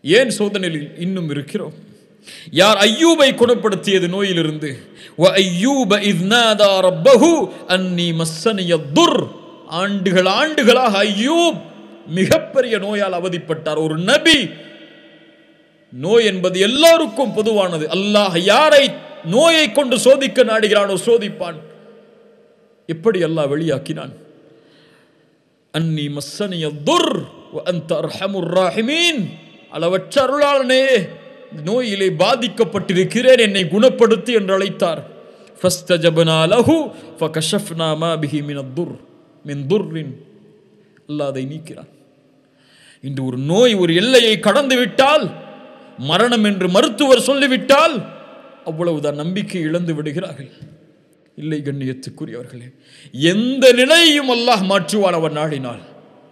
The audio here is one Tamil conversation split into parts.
ஏன் சோதனையில் இன்னும் இருக்கிறோம் யார் ஐயூபை குணப்படுத்தியது நோயிலிருந்து வ ஐயூப இத் நாதா ரப்பஹு அன்னி மஸ்ஸனிய துர் ஆண்டுகள் ஆண்டுகளாக ஐயூப் மிகப்பெரிய நோயால் அவதிப்பட்டார் ஒரு நபி நோய் என்பது எல்லாருக்கும் பொதுவானது அல்லாஹ் யாரை நோயை கொண்டு சோதிக்க நாடுகிறானோ சோதிப்பான் எப்படி அல்லாஹ் வெளியாக்கினான் அன்னி மஸ்ஸனிய துர் வ அன்த அர்ஹமுர் ராஹிமீன் அளவற்ற அருளாளனே நோயிலே பாதிக்கப்பட்டிருக்கிறேன் என்னை குணப்படுத்தி என்று அழைத்தார் ஃபஸ்தஜபனா லஹு ஃபகஷஃப்னா மா பிஹி மின் துர் மின் துர்ரின் அல்லாஹ் அதை நீக்கிறான் இன்று ஒரு நோய் ஒரு எல்லையை கடந்து விட்டால் மரணம் என்று மருத்துவர் சொல்லிவிட்டால் அவ்வளவுதான் நம்பிக்கை இழந்து விடுகிறார்கள் இல்லை கண்ணியத்துக்குரியவர்களே எந்த நிலையையும் அல்லாஹ் மாற்றுவான் அவன் நாடினால்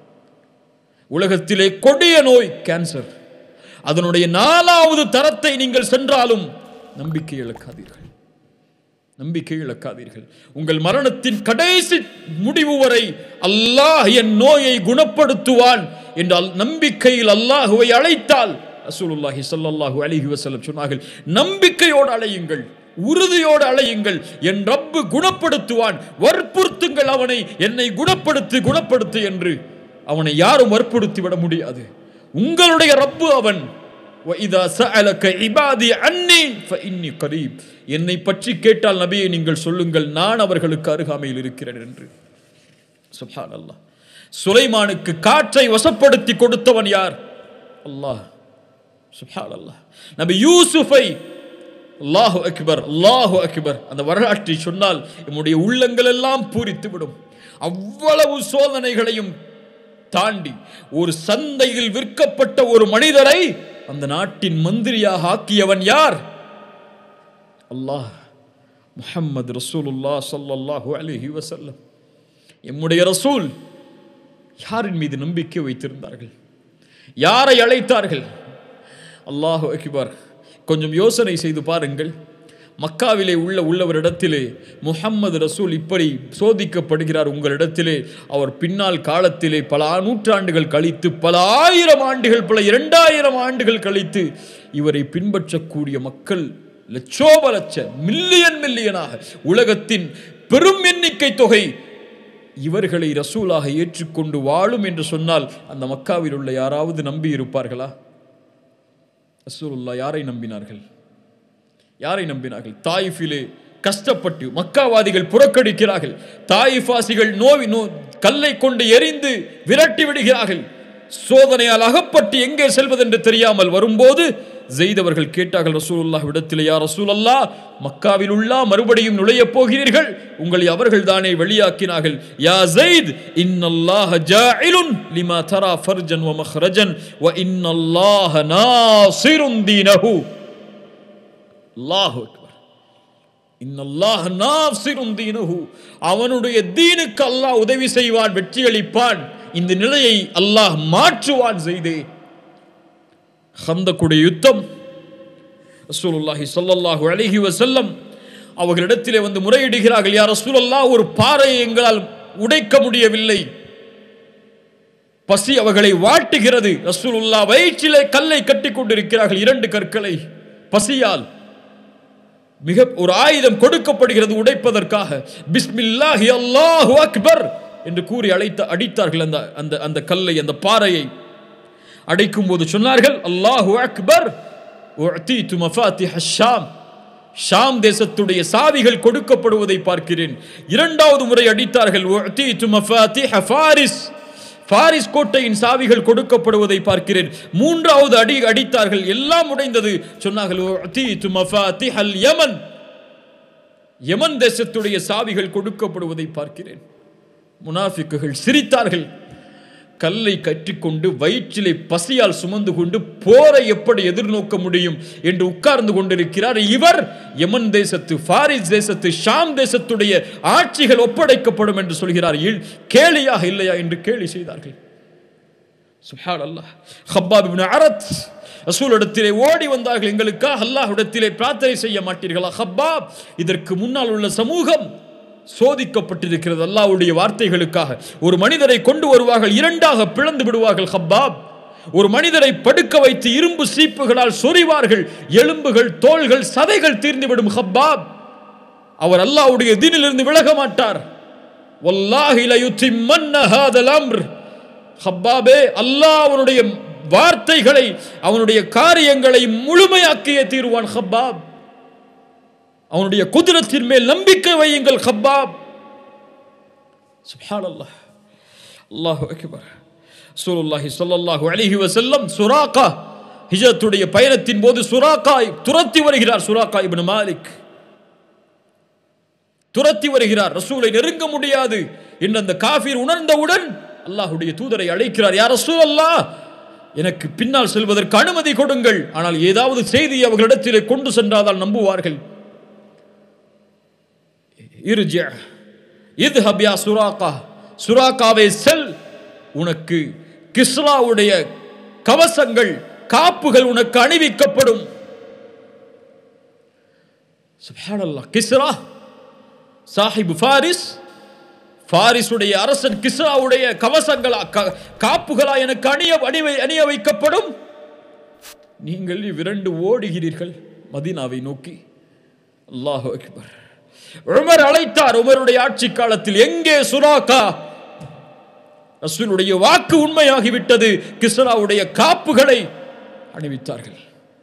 உலகத்திலே கொடிய நோய் கேன்சர் அதனுடைய நாலாவது தரத்தை நீங்கள் சென்றாலும் நம்பிக்கை இழக்காதீர்கள் நம்பிக்கை இழக்காதீர்கள் உங்கள் மரணத்தின் கடைசி முடிவு வரை அல்லாஹ் என் நோயை குணப்படுத்துவான் என்றால் நம்பிக்கையில் அல்லாஹுவை அழைத்தால் ரசூலுல்லாஹி ஸல்லல்லாஹு அலைஹி வஸல்லம் சொன்னார்கள் நம்பிக்கையோடு அழையுங்கள் உறுதியோடு அழையுங்கள் என் ரப்பு குணப்படுத்துவான் வற்புறுத்துங்கள் அவனை என்னை குணப்படுத்து குணப்படுத்து என்று அவனை யாரும் வற்புறுத்தி விட முடியாது உங்களுடைய ரப்பு அவன் وَإِذَا سَأَلَكَ عِبَادِي عَنِّي فَإِنِّي قَرِيبٌ என்னை பற்றி கேட்டால் நபியை நீங்கள் சொல்லுங்கள் நான் அவர்களுக்கு அருகாமையில் இருக்கிறேன் என்று சுப்ஹான் அல்லாஹ் சுலைமானுக்கு காற்றை வசப்படுத்தி கொடுத்தவன் யார் அல்லாஹ் சுப்ஹான் அல்லாஹ் நபி யூசுஃபை அல்லாஹு அக்பர் அல்லாஹு அக்பர் அந்த வரலாற்றை சொன்னால் நம்முடைய உள்ளங்கள் எல்லாம் பூரித்து விடும் அவ்வளவு சோதனைகளையும் தாண்டி ஒரு சந்தையில் விற்கப்பட்ட ஒரு மனிதரை அந்த நாட்டின் மந்திரியாக ஆக்கியவன் யார் அல்லாஹ் முஹம்மது ரசூலுல்லா ஸல்லல்லாஹு அலைஹி வஸல்லம் எம்முடைய ரசூல் யாரின் மீது நம்பிக்கை வைத்திருந்தார்கள் யாரை அழைத்தார்கள் அல்லாஹு அக்பர் கொஞ்சம் யோசனை செய்து பாருங்கள் மக்காவிலே உள்ள உள்ளவரிடத்திலே முஹம்மது ரசூல் இப்படி சோதிக்கப்படுகிறார் உங்களிடத்திலே அவர் பின்னால் காலத்திலே பல நூற்றாண்டுகள் கழித்து பல ஆயிரம் ஆண்டுகள் பல இரண்டாயிரம் ஆண்டுகள் கழித்து இவரை பின்பற்றக்கூடிய மக்கள் லட்சோப லட்ச மில்லியன் மில்லியனாக உலகத்தின் பெரும் எண்ணிக்கை தொகை இவர்களை ரசூலாக ஏற்றுக்கொண்டு வாழும் என்று சொன்னால் அந்த மக்காவில் உள்ள யாராவது நம்பி இருப்பார்களா ரசூலுல்லா யாரை நம்பினார்கள் யாரை நம்பினார்கள் தாயிஃபிலே கஷ்டப்பட்டு மக்காவாதிகள் புறக்கணிக்கிறார்கள் தாயிஃபாசிகள் நோவி நோ கல்லை கொண்டு எரிந்து விரட்டி விடுகிறார்கள் சோதனையால் அகப்பட்டு எங்கே செல்வதென்று தெரியாமல் வரும்போது ஜெய்தவர்கள் கேட்டார்கள் ரசூலுல்லாஹ் இடத்திலே யா ரசூலல்லா மக்காவில் உள்ள மறுபடியும் நுழையப் போகிறீர்கள் உங்களை அவர்கள் தானே வெளியாக்கினார்கள் யா ஜெயித் இன்னல்லாஹ ஜாயிலுன் லிமா தரா ஃபர்ஜன் வ மஹ்ரஜன் வ இன்னல்லாஹ நாசிருன் தீனஹு அல்லாஹு அக்பர் இன்னல்லாஹ் நாசிருன் தீனஹு அவனுடைய தீனுக்கு அல்லாஹ் உதவி செய்வான் வெற்றி அளிப்பான் இந்த நிலையை அல்லாஹ் மாற்றுவான் செய்தே ஹந்தக்குடைய யுத்தம் ரசூலுல்லாஹி ஸல்லல்லாஹு அலைஹி வஸல்லம் அவர்களிடத்திலே வந்து முறையிடுகிறார்கள் யார் ரசூலல்லாஹ் ஒரு பாறையை எங்களால் உடைக்க முடியவில்லை பசி அவர்களை வாட்டுகிறது ரசூலுல்லாஹ் வயிற்றிலே கல்லை கட்டி கொண்டிருக்கிறார்கள் இரண்டு கற்களை பசியால் மிக ஒரு ஆயுதம் கொடுக்கப்படுகிறது உடைப்பதற்காக பிஸ்மில்லாஹி அல்லாஹு அக்பர் என்று கூறி அழைத்த அடித்தார்கள் அந்த அந்த அந்த கல்லை அந்த பாறையை அடைக்கும் போது சொன்னார்கள் அல்லாஹு அக்பர் உஅதீது மஃபாத்திஹ ஷாம் ஷாம் தேசத்துடைய சாவிகள் கொடுக்கப்படுவதை பார்க்கிறேன் இரண்டாவது முறை அடித்தார்கள் உஅதீது மஃபாத்திஹ ஃபாரிஸ் பாரிஸ் கோட்டையின் சாவிகள் கொடுக்கப்படுவதை பார்க்கிறேன் மூன்றாவது அடி அடித்தார்கள் எல்லாம் உடைந்தது சொன்னார்கள் உஅதீது மஃபாத்திஹல் யமன் யமன் தேசத்துடைய சாவிகள் கொடுக்கப்படுவதை பார்க்கிறேன் முனாஃபிக்குகள் சிரித்தார்கள் கல்லை கற்றிக்கொண்டு வயிற்றிலே பசியால் சுமந்து கொண்டு போரை எப்படி எதிர்நோக்க முடியும் என்று உட்கார்ந்து கொண்டிருக்கிறார் இவர் யமன் தேசத்து பாரிஸ் தேசத்து ஷாம் தேசத்துடைய ஆட்சிகள் ஒப்படைக்கப்படும் என்று சொல்கிறார் இல்- கேலியாக இல்லையா என்று கேலி செய்தார்கள் சுப்ஹான் அல்லாஹ் ஹப்பாப் இப்னு அரத் ரசூலிடத்திலே ஓடி வந்தார்கள் எங்களுக்காக அல்லாஹ்விடத்திலே பிரார்த்தனை செய்ய மாட்டீர்களா ஹப்பாப் இதற்கு முன்னால் உள்ள சமூகம் சோதிக்கப்பட்டிருக்கிறது அல்லாஹ்வுடைய வார்த்தைகளுக்காக ஒரு மனிதரை கொண்டு வருவார்கள் இரண்டாக பிளந்து விடுவார்கள் ஹப்பாப் ஒரு மனிதரை படுக்க வைத்து இரும்பு சீப்புகளால் சொறிவார்கள் எலும்புகள் தோள்கள் சதைகள் தீர்ந்துவிடும் ஹப்பாப் அவர் அல்லாஹ்வுடைய தீனிலிருந்து விலக மாட்டார் வல்லாஹி லயுத்திம்மன்ன ஹாதல் அம்ர் ஹப்பாபே அல்லாஹ் அவனுடைய வார்த்தைகளை அவனுடைய காரியங்களை முழுமையாக்கியே தீருவான் ஹப்பாப் அவனுடைய குதிரத்தின் மேல் நம்பிக்கை வையுங்கள் ஹப்பாப் சுப்ஹானல்லாஹ் அல்லாஹு அக்பர் ரசூலுல்லாஹி ஸல்லல்லாஹு அலைஹி வஸல்லம் சுராகா ஹிஜ்ரத்துடைய பயணத்தின் போது சுராகா துரத்தி வருகிறார் சுராகா இப்னு மாலிக் துரத்தி வருகிறார் ரசூலை நெருங்க முடியாது என்று அந்த காஃபீர் உணர்ந்தவுடன் அல்லாஹ்வுடைய தூதரை அழைக்கிறார் யார் ரசூல் அல்லாஹ் எனக்கு பின்னால் செல்வதற்கு அனுமதி கொடுங்கள் ஆனால் ஏதாவது செய்தி அவர்களிடத்திலே கொண்டு சென்றால் நம்புவார்கள் இருஜ இத்ஹப் யா சுராகா சுராகாவை செல் உனக்கு கிஸ்ராவுடைய கவசங்கள் காப்புகள் உனக்கு அணிவிக்கப்படும் சுப்ஹானல்லாஹ் கிஸ்ரா சாஹிப் ஃபாரிஸ் ஃபாரிஸுடைய அரசன் கிஸ்ராவுடைய கவசங்களா க- காப்புகளா எனக்கு அணிய அணிவை அணிய வைக்கப்படும் நீங்கள் இவ்விரண்டு ஓடுகிறீர்கள் மதீனாவை நோக்கி அல்லாஹ் அக்பர் உமர் அழைத்தார் உமருடைய ஆட்சி காலத்தில் எங்கே சுராக்கா ரசூலுடைய வாக்கு உண்மையாகிவிட்டது கிஸ்ராவுடைய காப்புகளை அணிவித்தார்கள்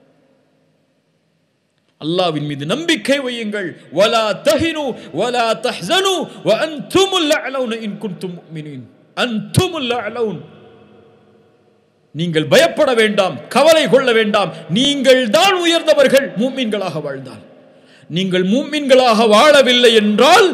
அல்லாவின் மீது நம்பிக்கை வையுங்கள் வலா தஹினு வலா தஹ்சனு வ அன்துமுல் அலவுன இன் குன்தும் முஃமினீன் அன்துமுல் அலவுன் நீங்கள் பயப்பட வேண்டாம் கவலை கொள்ள வேண்டாம் நீங்கள் தான் உயர்ந்தவர்கள் மூமின்களாக வாழ்ந்தால் நீங்கள் மூமின்களாக வாழவில்லை என்றால்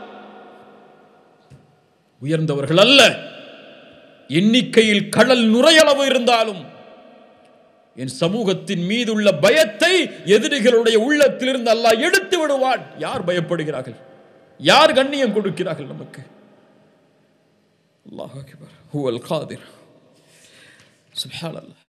உயர்ந்தவர்கள் அல்ல எண்ணிக்கையில் கடல் நுரையளவு இருந்தாலும் என் சமூகத்தின் மீதுள்ள பயத்தை எதிரிகளுடைய உள்ளத்திலிருந்து அல்லாஹ் எடுத்து விடுவான் யார் பயப்படுகிறார்கள் யார் கண்ணியம் கொடுக்கிறார்கள் நமக்கு அல்லாஹ் அக்பர் ஹுவல் காதிர் சுப்ஹானல்லாஹ்